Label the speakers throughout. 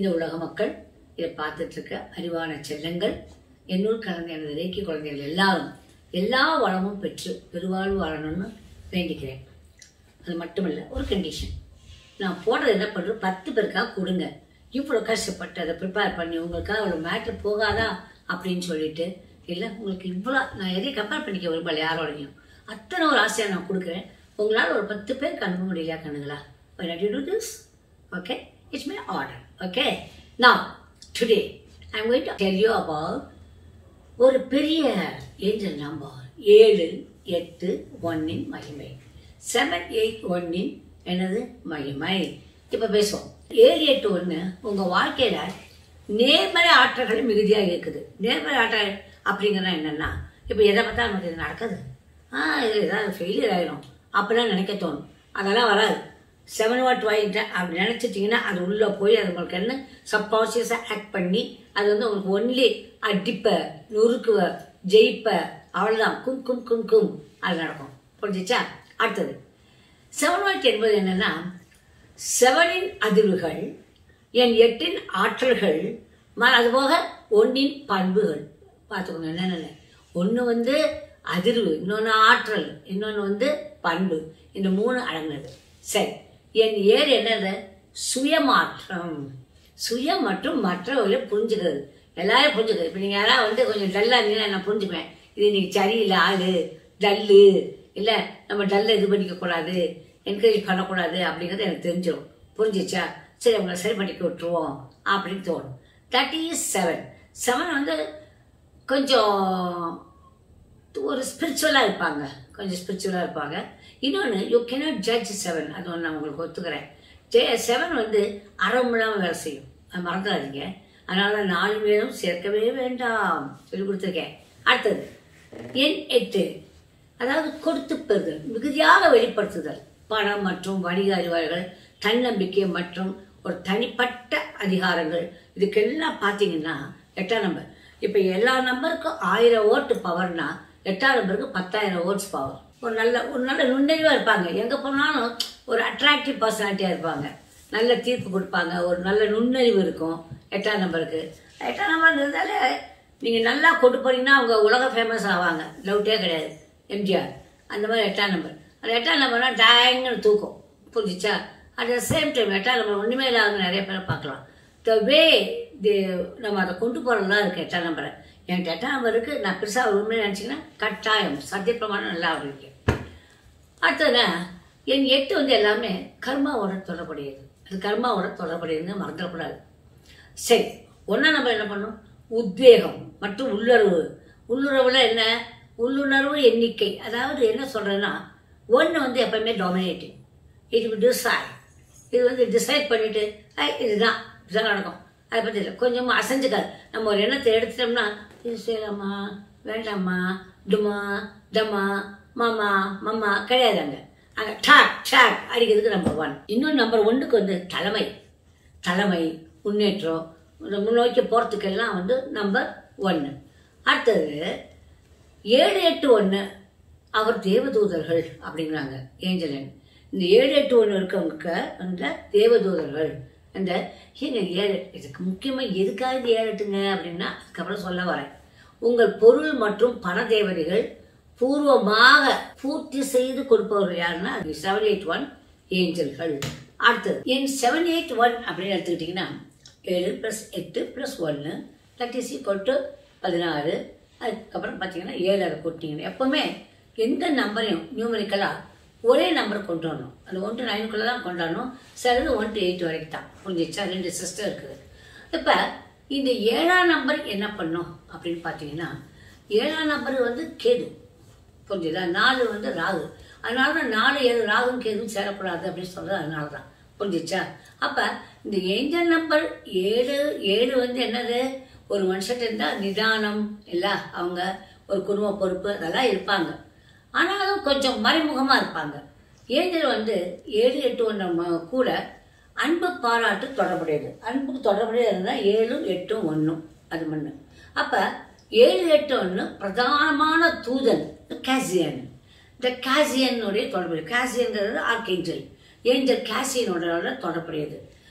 Speaker 1: இந்த உலக மக்கள் இதை பார்த்துட்டு இருக்க அறிவான செல்லங்கள் என்னுள் கலந்த எனது ரேக்கி குழந்தைகள் எல்லாரும் எல்லா வளமும் பெற்று பெருவாழ்வு வாழணும்னு வேண்டிக்கிறேன் அது மட்டுமல்ல ஒரு கண்டிஷன் நான் போடுறது என்ன பண்ணுறேன் பத்து பேருக்காக கொடுங்க இவ்வளோ கஷ்டப்பட்டு அதை ப்ரிப்பேர் பண்ணி உங்களுக்காக அவ்வளோ மேட்ரு போகாதா அப்படின்னு சொல்லிட்டு இல்லை உங்களுக்கு இவ்வளோ நான் எதையும் கம்பேர் பண்ணிக்க விரும்பல யாரோடையும் அத்தனை ஒரு ஆசையாக நான் கொடுக்குறேன் உங்களால் ஒரு பத்து பேருக்கு அனுப்ப முடியலையா கண்ணுங்களா when I do this okay it's my order okay now today I'm going to tell you about ஒரு பெரிய ஏஞ்சல் நம்பர் ஏழு எட்டு ஒன்னின் மகிமை செவன் எயிட் ஒன்னின் எனது மகிமை இப்போ பேசுவோம் ஏழு எட்டு ஒன்று உங்கள் வாழ்க்கையில் நேர்மறை ஆற்றல்கள் மிகுதியாக இருக்குது நேர்மறை ஆற்றல் அப்படிங்கிறது என்னென்னா இப்போ எதை பார்த்தா நமக்கு இது நடக்குது ஆ இது ஏதாவது ஃபெயிலியர் ஆயிரும் அப்படிலாம் நினைக்க தோணும் அதெல்லாம் வராது செவன் வாட் வாயிட்ட அப்படி நினச்சிட்டிங்கன்னா அது உள்ளே போய் அது உங்களுக்கு என்ன சப்கான்சியஸாக ஆக்ட் பண்ணி அது வந்து உங்களுக்கு ஒன்லி அடிப்ப நொறுக்குவ ஜெயிப்ப அவ்வளோதான் கும் கும் கும் கும் அது நடக்கும் புரிஞ்சிச்சா அடுத்தது செவன் வாட் என்பது என்னன்னா செவனின் அதிர்வுகள் என் எட்டின் ஆற்றல்கள் ம- அதுபோக ஒன்றின் பண்புகள் பார்த்துக்கோங்க என்னென்ன ஒன்று வந்து அதிர்வு இன்னொன்று ஆற்றல் இன்னொன்று வந்து பண்பு இந்த மூணு அடங்குனது சரி என் ஏர் என்னது சுயமாற்றம் சுய மற்றும் மற்றவர்களை புரிஞ்சுக்கிறது எல்லாரும் புரிஞ்சுக்கிறது இப்போ நீங்கள் யாராவது வந்து கொஞ்சம் டல்லாக இருந்தீங்கன்னா நான் புரிஞ்சுக்குவேன் இது இன்னைக்கு சரியில்லை ஆளு டல்லு இல்லை நம்ம டல்லை இது பண்ணிக்க கூடாது என்கரேஜ் பண்ணக்கூடாது அப்படிங்கிறது எனக்கு தெரிஞ்சிடும் புரிஞ்சிச்சா சரி அவங்கள சரி பண்ணிக்க விட்டுருவோம் அப்படின்னு தோணும் தட் இஸ் செவன் செவன் வந்து கொஞ்சம் ஒரு ஸ்பிரிச்சுவலாக இருப்பாங்க கொஞ்சம் ஸ்பிரிச்சுவலாக இருப்பாங்க இன்னொன்று யூ cannot ஜட்ஜ் செவன் அது ஒன்று நான் உங்களுக்கு ஒத்துக்கிறேன் ஜெ செவன் வந்து அறமில்லாமல் வேலை செய்யும் அது மறந்துடாதீங்க அதனால நாலு பேரும் சேர்க்கவே வேண்டாம் சொல்லி கொடுத்துருக்கேன் அடுத்தது எண் எட்டு அதாவது கொடுத்து பெறுதல் மிகுதியாக வெளிப்படுத்துதல் பணம் மற்றும் வணிக அறிவாளிகள் தன்னம்பிக்கை மற்றும் ஒரு தனிப்பட்ட அதிகாரங்கள் இதுக்கெல்லாம் பார்த்தீங்கன்னா எட்டாம் நம்பர் இப்போ எல்லா நம்பருக்கும் ஆயிரம் ஓட்டு பவர்னா எட்டாம் நம்பருக்கு பத்தாயிரம் ஓட்ஸ் பவர் ஒரு நல்ல ஒரு நல்ல நுண்ணறிவாக இருப்பாங்க எங்கே போனாலும் ஒரு அட்ராக்டிவ் பர்சனாலிட்டியாக இருப்பாங்க நல்ல தீர்ப்பு கொடுப்பாங்க ஒரு நல்ல நுண்ணறிவு இருக்கும் எட்டாம் நம்பருக்கு எட்டாம் நம்பர் இருந்தாலே நீங்கள் நல்லா கொண்டு போனீங்கன்னா அவங்க உலக ஃபேமஸ் ஆவாங்க டவுட்டே கிடையாது எம்ஜிஆர் அந்த மாதிரி எட்டாம் நம்பர் அந்த எட்டாம் நம்பர்னா டேங்கன்னு தூக்கும் புரிஞ்சிச்சா அட் த சேம் டைம் எட்டாம் நம்பர் ஒன்றுமே இல்லாத நிறைய பேரை பார்க்கலாம் த வே தி நம்ம அதை கொண்டு போகிறதுலாம் இருக்குது எட்டாம் நம்பரை எனக்கு எட்டாம் நம்பருக்கு நான் பெருசாக உண்மையை நினச்சிங்கன்னா கட்டாயம் சத்தியப்பிரமாணம் நல்லா இருக்கு அடுத்தது என் எட்டு வந்து எல்லாமே கர்மாவோட தொடர்புடையது அது கர்மாவோட தொடர்புடையதுன்னு மறந்துடக்கூடாது சரி ஒன்றா நம்ம என்ன பண்ணோம் உத்வேகம் மற்றும் உள்ளுறவு உள்ளுறவுல என்ன உள்ளுணர்வு எண்ணிக்கை அதாவது என்ன சொல்றேன்னா ஒன்று வந்து எப்பவுமே டாமினேட்டிங் இட் வில் டிசைட் இது வந்து டிசைட் பண்ணிட்டு "ஐ, இதுதான் இதுதான் நடக்கும் அதை பற்றி இல்லை கொஞ்சம் அசைஞ்சுக்காது நம்ம ஒரு எண்ணத்தை எடுத்துட்டோம்னா இது செய்யலாமா வேண்டாமா டுமா டமா மாமா மம்மா கிடையாது அங்கே அங்கே டாக் டாக் அடிக்கிறதுக்கு நம்பர் ஒன் இன்னொன்று நம்பர் ஒன்றுக்கு வந்து தலைமை தலைமை முன்னேற்றம் இந்த முன்னோக்கி போகிறதுக்கெல்லாம் வந்து நம்பர் ஒன்று அடுத்தது ஏழு எட்டு ஒன்று அவர் தேவதூதர்கள் அப்படிங்கிறாங்க ஏஞ்சலன் இந்த ஏழு எட்டு ஒன்று இருக்கவங்க அந்த தேவதூதர்கள் அந்த ஏங்க ஏழு இதுக்கு முக்கியமாக எதுக்காக இந்த ஏழு எட்டுங்க அப்படின்னா அதுக்கப்புறம் சொல்ல வரேன் உங்கள் பொருள் மற்றும் பண தேவதைகள் பூர்வமாக பூர்த்தி செய்து கொடுப்பவர்கள் யாருன்னா செவன் எயிட் ஒன் ஏஞ்சல்கள் அடுத்தது என் செவன் எயிட் ஒன் அப்படின்னு எடுத்துக்கிட்டிங்கன்னா ஏழு ப்ளஸ் எட்டு ப்ளஸ் ஒன்று தட் இஸ் ஈக்குவல் டு பதினாறு அதுக்கப்புறம் பார்த்தீங்கன்னா ஏழு அதை கூட்டிங்கன்னா எப்போவுமே எந்த நம்பரையும் நியூமரிக்கலாக ஒரே நம்பர் கொண்டு வரணும் அந்த ஒன் டு நைனுக்குள்ளே தான் கொண்டாடணும் சிலது ஒன் டு எயிட் வரைக்கும் தான் புரிஞ்சிச்சா ரெண்டு சிஸ்டர் இருக்குது இப்போ இந்த ஏழாம் நம்பர் என்ன பண்ணும் அப்படின்னு பார்த்தீங்கன்னா ஏழாம் நம்பர் வந்து கேது புரிஞ்சுதா நாலு வந்து ராகு அதனால தான் நாலு ஏழு ராகும் கேதும் சேரக்கூடாது அப்படின்னு சொல்றது அதனால தான் புரிஞ்சிச்சா அப்போ இந்த ஏஞ்சல் நம்பர் ஏழு ஏழு வந்து என்னது ஒரு மனுஷன் இருந்தால் நிதானம் இல்லை அவங்க ஒரு குடும்ப பொறுப்பு அதெல்லாம் இருப்பாங்க ஆனாலும் கொஞ்சம் மறைமுகமாக இருப்பாங்க ஏஞ்சல் வந்து ஏழு எட்டு ஒன்று கூட அன்பு பாராட்டு தொடர்புடையது அன்புக்கு தொடர்புடையது இருந்தால் ஏழும் எட்டும் ஒன்றும் அது மண்ணு அப்போ ஏழு எட்டு ஒன்று பிரதானமான தூதன் கேசியன் இந்த கேசியனுடைய தொடர்புடைய கேசியன்கிறது ஆர்கேஞ்சல் ஏஞ்சல் கேசியனோட தொடர்புடையது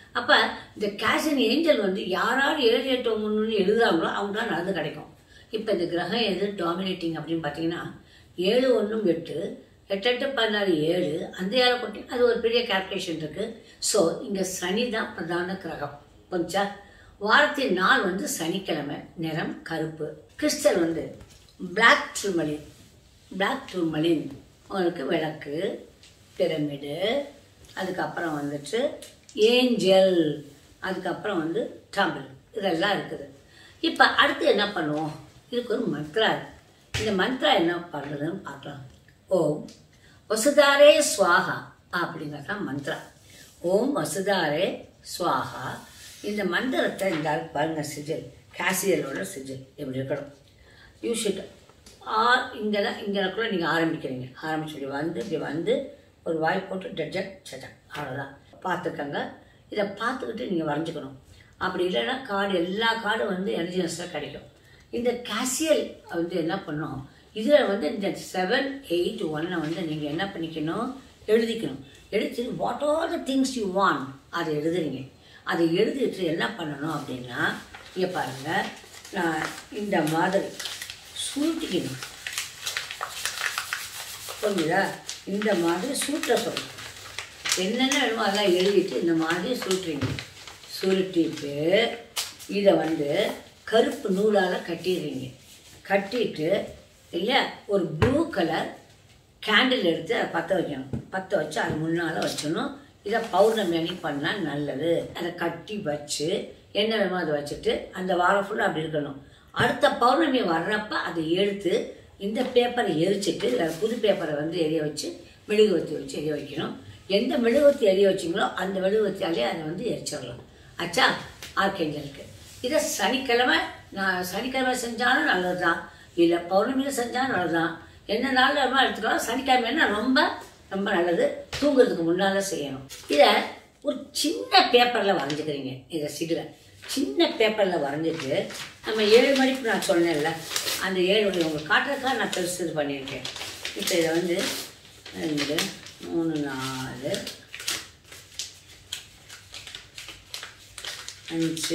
Speaker 1: அப்ப இந்த கேஷன் ஏஞ்சல் வந்து யாராரு ஏழு எட்டு ஒன்று எழுதுறாங்களோ அவங்க தான் நல்லது கிடைக்கும் இப்ப இந்த கிரகம் எது டாமினேட்டிங் அப்படின்னு பார்த்தீங்கன்னா ஏழு ஒன்றும் எட்டு எட்டு எட்டு பதினாறு ஏழு அந்த ஏழை கொட்டி அது ஒரு பெரிய கால்குலேஷன் இருக்கு ஸோ இங்க சனி தான் பிரதான கிரகம் கொஞ்சா வாரத்தின் நாள் வந்து சனிக்கிழமை நிறம் கருப்பு கிறிஸ்டல் வந்து பிளாக் ட்ரூமலின் பிளாக் ட்ரூமலின் உங்களுக்கு விளக்கு பிரமிடு அதுக்கப்புறம் வந்துட்டு ஏஞ்சல் அதுக்கப்புறம் வந்து டம்பிள் இதெல்லாம் இருக்குது இப்போ அடுத்து என்ன பண்ணுவோம் இதுக்கு ஒரு மந்த்ரா இருக்கு இந்த மந்த்ரா என்ன பண்ணுறதுன்னு பார்க்கலாம் ஓம் வசுதாரே ஸ்வாஹா அப்படிங்கிறது தான் மந்த்ரா ஓம் வசுதாரே ஸ்வாஹா இந்த மந்திரத்தை இந்த ஆள் பாருங்க சிஜில் கேசியலோட சிஜில் இப்படி இருக்கணும் யூ ஷுட் ஆ இங்கே தான் இங்கே கூட நீங்கள் ஆரம்பிக்கிறீங்க ஆரம்பிச்சு இப்படி வந்து இப்படி வந்து ஒரு வாய் போட்டு டஜட் சஜக் அவ்வளோதான் பார்த்துக்கங்க இதை பார்த்துக்கிட்டு நீங்கள் வரைஞ்சிக்கணும் அப்படி இல்லைன்னா கார்டு எல்லா கார்டும் வந்து எனர்ஜினஸாக கிடைக்கும் இந்த கேசியல் வந்து என்ன பண்ணோம் இதில் வந்து இந்த செவன் எயிட் ஒன்னை வந்து நீங்கள் என்ன பண்ணிக்கணும் எழுதிக்கணும் எழுதி what are the things you want அதை எழுதுறீங்க அதை எழுதிட்டு என்ன பண்ணணும் அப்படின்னா இங்கே பாருங்கள் நான் இந்த மாதிரி சுருட்டிக்கணும் புரியுதா இந்த மாதிரி சுருட்ட சொல்லணும் என்னென்ன வேணுமோ அதெல்லாம் எழுதிட்டு இந்த மாதிரி சுருட்டுறீங்க சுருட்டிட்டு இதை வந்து கருப்பு நூலால் கட்டிடுறீங்க கட்டிட்டு இல்லையா ஒரு ப்ளூ கலர் கேண்டில் எடுத்து அதை பற்ற வைக்கணும் பற்ற வச்சு அது முன்னால் வச்சிடணும் இதை பௌர்ணமி அன்னைக்கு பண்ணால் நல்லது அதை கட்டி வச்சு என்ன வேணுமோ அதை வச்சுட்டு அந்த வாரம் ஃபுல்லாக அப்படி இருக்கணும் அடுத்த பௌர்ணமி வர்றப்ப அதை எடுத்து இந்த பேப்பரை எரிச்சிட்டு அதில் புது பேப்பரை வந்து எரிய வச்சு மெழுகுவத்தி வச்சு எரிய வைக்கணும் எந்த மெழுகுவத்தி எரிய வச்சிங்களோ அந்த மெழுகுவத்தியாலே அதை வந்து எரிச்சிடலாம் ஆச்சா ஆர்கேஞ்சலுக்கு இதை சனிக்கிழமை நான் சனிக்கிழமை செஞ்சாலும் நல்லது தான் இல்லை பௌர்ணமியில் செஞ்சாலும் நல்லது தான் என்ன நாளில் வேணுமோ எடுத்துக்கலாம் சனிக்கிழமைன்னா ரொம்ப ரொம்ப நல்லது தூங்குறதுக்கு முன்னால் செய்யணும் இதை ஒரு சின்ன பேப்பரில் வரைஞ்சிக்கிறீங்க இதை சிகில சின்ன பேப்பரில் வரைஞ்சிட்டு நம்ம ஏழு மணிக்கு நான் சொன்னேன்ல அந்த ஏழு மணி உங்களுக்கு காட்டுறதுக்காக நான் பெருசு இது பண்ணியிருக்கேன் இப்போ இதை வந்து ரெண்டு மூணு நாலு அஞ்சு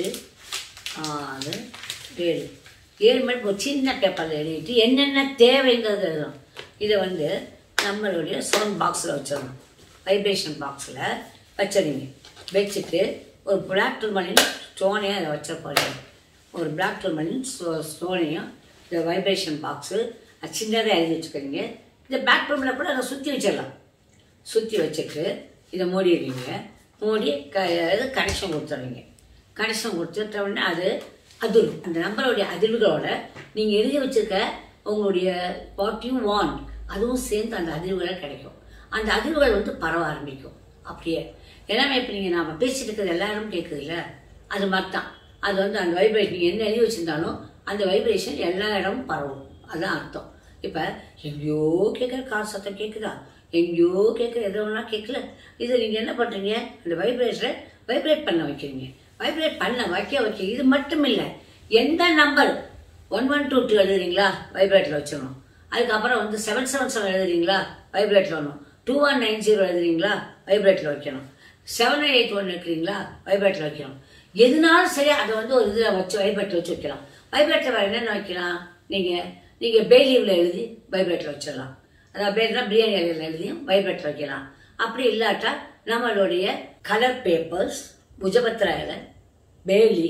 Speaker 1: ஆறு ஏழு ஏழு மணிக்கு ஒரு சின்ன பேப்பரில் எழுதிட்டு என்னென்ன தேவைங்கிறது எழுதணும் இதை வந்து நம்மளுடைய சவுண்ட் பாக்ஸில் வச்சிடணும் வைப்ரேஷன் பாக்ஸில் வச்சிடுங்க வச்சுட்டு ஒரு பிளாக் டூர்மலின் ஸ்டோனையும் அதை வச்ச போகிறீங்க ஒரு பிளாக் டூர்மலின் ஸ்டோ ஸ்டோனையும் இந்த வைப்ரேஷன் பாக்ஸு அது சின்னதாக எழுதி வச்சுக்கிறீங்க இந்த பிளாக் டூர்மில் கூட அதை சுற்றி வச்சிடலாம் சுற்றி வச்சுட்டு இதை மூடிடுவீங்க மூடி க இது கனெக்ஷன் கொடுத்துருவீங்க கனெக்ஷன் கொடுத்துட்ட உடனே அது அதிரும் அந்த நம்பருடைய அதிர்வுகளோட நீங்கள் எழுதி வச்சிருக்க உங்களுடைய வாட் யூ வாண்ட் அதுவும் சேர்ந்து அந்த அதிர்வுகளை கிடைக்கும் அந்த அதிர்வுகள் வந்து பரவ ஆரம்பிக்கும் அப்படியே எல்லாமே இப்போ நீங்கள் நாம் பேசிட்டு இருக்கிறது எல்லாரும் கேட்குதுல்ல அது மாதிரி தான் அது வந்து அந்த வைப்ரேஷன் நீங்கள் என்ன எழுதி வச்சிருந்தாலும் அந்த வைப்ரேஷன் எல்லா இடமும் பரவும் அதுதான் அர்த்தம் இப்போ எங்கேயோ கேட்குற கார் சத்தம் கேட்குதா எங்கேயோ கேட்குற எதோ ஒன்றா கேட்கல இது நீங்கள் என்ன பண்ணுறீங்க அந்த வைப்ரேஷனை வைப்ரேட் பண்ண வைக்கிறீங்க வைப்ரேட் பண்ண வைக்க வைக்க இது மட்டும் இல்லை எந்த number one one two two எழுதுறீங்களா வைப்ரேட்டில் வச்சிடணும் அதுக்கப்புறம் வந்து செவன் செவன் செவன் எழுதுறீங்களா வைப்ரேட்டில் வரணும் டூ ஒன் நைன் ஜீரோ எழுதுறீங்களா வைப்ரேட்டில் வைக்கணும் செவன் எயிட் ஒன் இருக்கிறீங்களா வைப்ரேட்டில் வைக்கணும் எதுனாலும் சரி அதை வந்து ஒரு இதில் வச்சு வைப்ரேட்டில் வச்சு வைக்கலாம் வைப்ரேட்டில் வேறு என்னென்ன வைக்கலாம் நீங்கள் நீங்கள் பேலீவில் எழுதி வைப்ரேட்டில் வச்சிடலாம் அதாவது பேர்னா பிரியாணி இலையில் எழுதியும் வைப்ரேட்டில் வைக்கலாம் அப்படி இல்லாட்டா நம்மளுடைய கலர் பேப்பர்ஸ் புஜபத்ரா இலை பேலி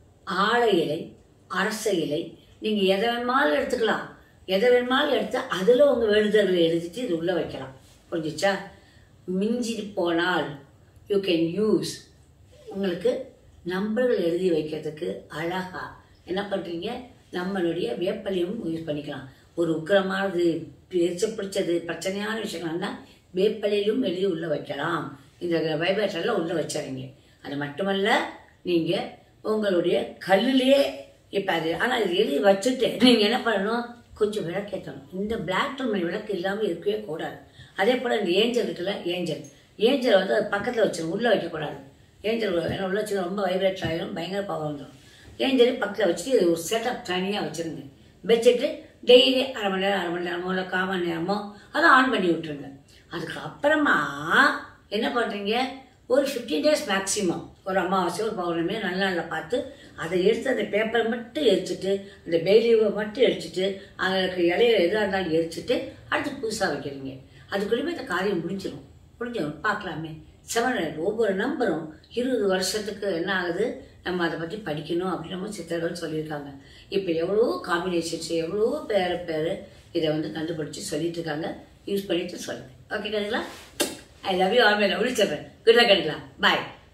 Speaker 1: ஆழை இலை அரச இலை நீங்கள் எதை வேணுமாலும் எடுத்துக்கலாம் எதை வேணுமாலும் எடுத்து அதில் உங்கள் வேண்டுதல்களை எழுதிட்டு இது உள்ளே வைக்கலாம் புரிஞ்சிச்சா மிஞ்சி போனால் யூ கேன் யூஸ் உங்களுக்கு நம்பர்கள் எழுதி வைக்கிறதுக்கு அழகா என்ன பண்ணுறீங்க நம்மளுடைய வேப்பலையும் யூஸ் பண்ணிக்கலாம் ஒரு உக்கிரமானது எரிச்ச பிடிச்சது பிரச்சனையான விஷயங்கள்னா வேப்பலையிலும் எழுதி உள்ளே வைக்கலாம் இந்த வைப்ரேட்டரில் உள்ளே வச்சிடுறீங்க அது மட்டுமல்ல நீங்கள் உங்களுடைய கல்லுலேயே இப்போ அது ஆனால் இது எழுதி வச்சுட்டு நீங்கள் என்ன பண்ணணும் கொஞ்சம் விளக்கேற்றணும் இந்த பிளாக் டோன் விளக்கு இல்லாமல் இருக்கவே கூடாது அதே போல் இந்த ஏஞ்சல் இருக்குல்ல ஏஞ்சல் ஏஞ்சல் வந்து அது பக்கத்தில் வச்சிடணும் உள்ளே வைக்கக்கூடாது ஏஞ்சல் ஏன்னா உள்ள வச்சு ரொம்ப வைப்ரேட் ஆகிடும் பயங்கர பவர் வந்துடும் ஏஞ்சல் பக்கத்தில் வச்சுட்டு இது ஒரு செட்டப் தனியாக வச்சுருங்க வச்சுட்டு டெய்லி அரை மணி நேரம் அரை மணி நேரமோ இல்லை கால் மணி நேரமோ அதை ஆன் பண்ணி விட்டுருங்க அதுக்கு அப்புறமா என்ன பண்ணுறீங்க ஒரு ஃபிஃப்டீன் டேஸ் மேக்ஸிமம் ஒரு அமாவாசை ஒரு பௌர்ணமி நல்ல நாளில் பார்த்து அதை எடுத்து அந்த பேப்பரை மட்டும் எரிச்சிட்டு அந்த பெய்லீவை மட்டும் எரிச்சிட்டு அதில் இருக்க இலையில எதாக இருந்தாலும் எரிச்சிட்டு அடுத்து புதுசாக வைக்கிறீங்க அதுக்குள்ளேயுமே இந்த காரியம் முடிஞ்சிடும் முடிஞ்சிடும் பார்க்கலாமே செவன் ஒவ்வொரு நம்பரும் இருபது வருஷத்துக்கு என்ன ஆகுது நம்ம அதை பற்றி படிக்கணும் அப்படின்னு நம்ம சித்தர்கள் சொல்லியிருக்காங்க இப்போ எவ்வளவோ காம்பினேஷன்ஸ் எவ்வளவோ பேர் பேர் இதை வந்து கண்டுபிடிச்சு சொல்லிட்டு இருக்காங்க யூஸ் பண்ணிட்டு சொல்லுங்க ஓகே கண்டுங்களா ஐ லவ் யூ ஆமே லவ் சொல்கிறேன் குட் லக் கண்டுக்கலாம் பாய்